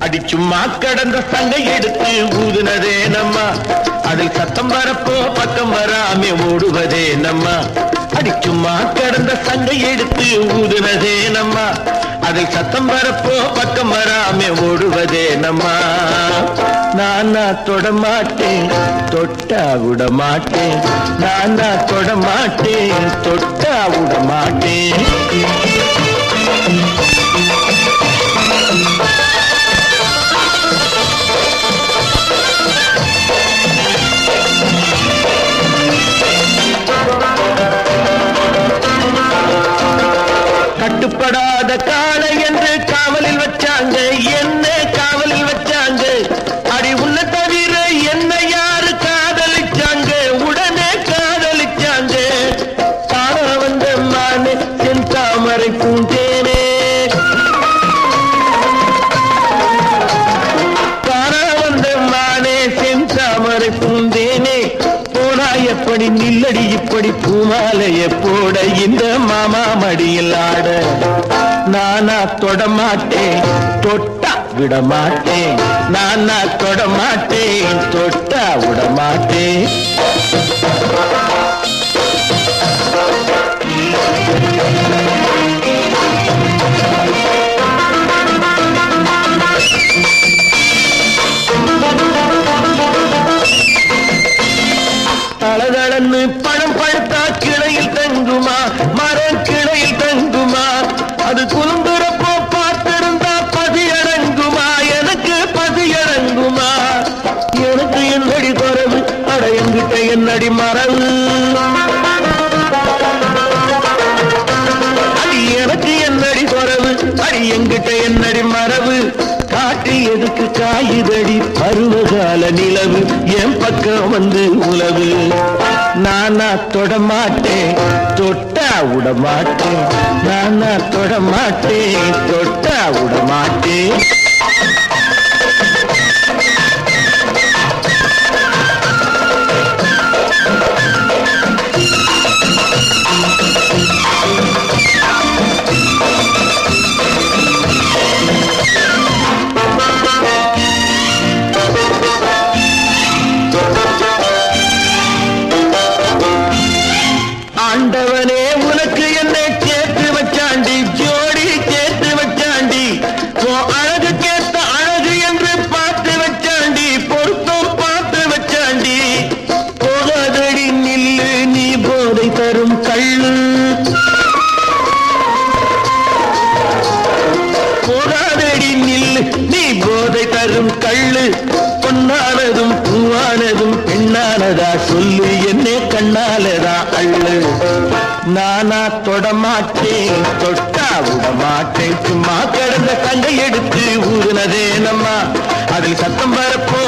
அடி சும்மா கடந்த சங்கை எடுத்து ஊதுனதே நம்மா அதில் சத்தம் வரப்போ பக்கம் வராமே ஓடுவதே நம்மா அடி சும்மா கடந்த சங்கை எடுத்து ஊதுனதே நம்மா அதில் சத்தம் வரப்போ பக்கம் வராமே ஓடுவதே நம்மா நானா தொட மாட்டேன் தொட்டா விட மாட்டேன் நானா தொட மாட்டேன் தொட்டா விட மாட்டேன் கட்டுப்படாத காளை என்று காவலில் வச்சாங்க என்ன காவலில் வச்சாங்க அடி உன்ன தவிர என்ன யாரு காதலிச்சாங்க உடனே காதலிச்சாங்க காண வந்த மானே சென் தாமரை பூந்தேனே காண வந்த மானே சென் தாமரை பூந்தேனே போனா எப்படி நில்லடி இப்படி பூமாலைய போட இந்த மாமா மடியில் ஆட நானா தொட மாட்டேன் தொட்டா விட மாட்டேன் நானா தொட மாட்டேன் தொட்டா விட மாட்டேன் தளதளன்னு பழம் பழுத்தா கிளையில் தங்குமா மரம் கிளையில் தங்குமா அது குலுங்குறப்போ பார்த்திருந்தா பதியடங்குமா எனக்கு பதியடங்குமா எனக்கு என்னடி குறவு அட என்கிட்ட என்னடி மரவு அடி எனக்கு என்னடி குறவு அடி என்கிட்ட என்னடி மரபு காட்டு எதுக்கு காயுதடி பருவகால நிலவு என் பக்கம் வந்து உலவு நானா தொட மாட்டேன் தொட்டா விட மாட்டேன் நானா தொட மாட்டேன் தொட்டா விட மாட்டேன் ஆண்டவனே உனக்கு என்னை சேர்த்து வச்சாண்டி ஜோடி சேர்த்து வச்சாண்டி உன் அழகு கேட்ட அழகு என்று பார்த்து வச்சாண்டி பொருத்தம் பார்த்து வச்சாண்டி போகாதடி நில்லு நீ போதை தரும் கள்ளு போகாதடி நில்லு நீ போதை தரும் கள்ளு பொன்னானதும் பூவானதும் பெண்ணானதா சொல்லு என்னே கண்ணாலதா அள்ளு நானா தொட மாட்டேன் தொட்டா விட மாட்டேன் சும்மா கிடந்த கங்கை எடுத்து ஊதுனதே நம்மா அதில் சத்தம் வரப்போ